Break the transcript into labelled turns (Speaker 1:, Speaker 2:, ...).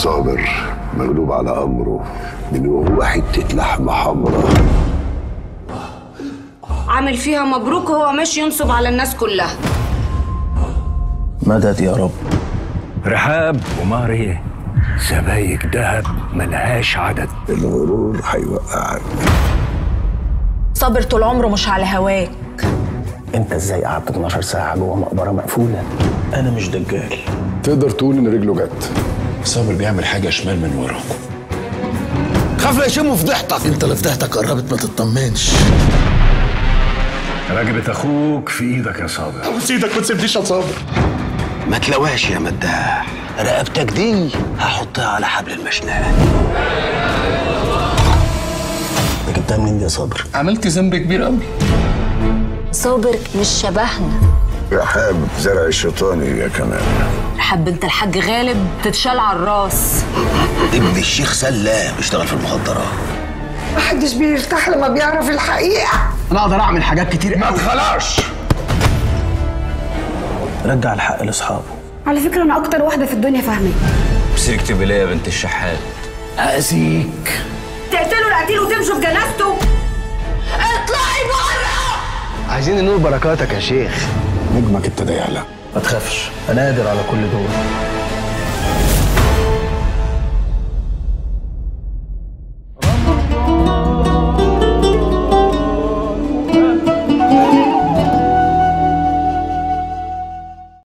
Speaker 1: صابر مغلوب على امره من وهو حته لحمه حمراء
Speaker 2: عامل فيها مبروك وهو ماشي ينصب على الناس كلها
Speaker 3: مدد يا رب
Speaker 4: رحاب وماري سبايك دهب ملهاش عدد
Speaker 1: الغرور هيوقعك
Speaker 5: صابر طول عمره مش على هواك
Speaker 3: انت ازاي قعدت 12 ساعه جوه مقبره مقفوله انا مش دجال
Speaker 1: تقدر تقول ان رجله جت
Speaker 6: صابر بيعمل حاجه شمال من ورا
Speaker 7: خاف لا يشموا فضيحتك انت اللي فضيحتك قربت ما تطمنش
Speaker 4: رقبة أخوك في إيدك يا صابر
Speaker 6: بس ايدك ما تسيبنيش يا صابر
Speaker 7: ما تلواش يا مداح رقبتك دي هحطها على حبل المشنقه
Speaker 3: انت جبتها منين دي يا صابر
Speaker 6: عملت ذنب كبير قوي
Speaker 5: صابر مش شبهنا
Speaker 1: رحاب زرع الشيطاني يا كمان
Speaker 5: حب انت الحاج غالب تتشال على الراس
Speaker 7: ابن الشيخ سلام بيشتغل في المخدرات
Speaker 8: محدش بيرتاح لما بيعرف الحقيقة
Speaker 7: انا اقدر اعمل حاجات كتير
Speaker 6: ما تخلاش
Speaker 3: رجع الحق لاصحابه
Speaker 2: على فكرة أنا أكتر واحدة في الدنيا فاهمة
Speaker 9: مسكت بليه يا بنت الشحات
Speaker 7: اذيك
Speaker 2: تقتلوا القتيل وتمشوا في جنازته اطلعي بره
Speaker 7: عايزين نور بركاتك يا شيخ
Speaker 1: نجمك ابتدى يعلى
Speaker 3: ما تخافش انا قادر على كل دول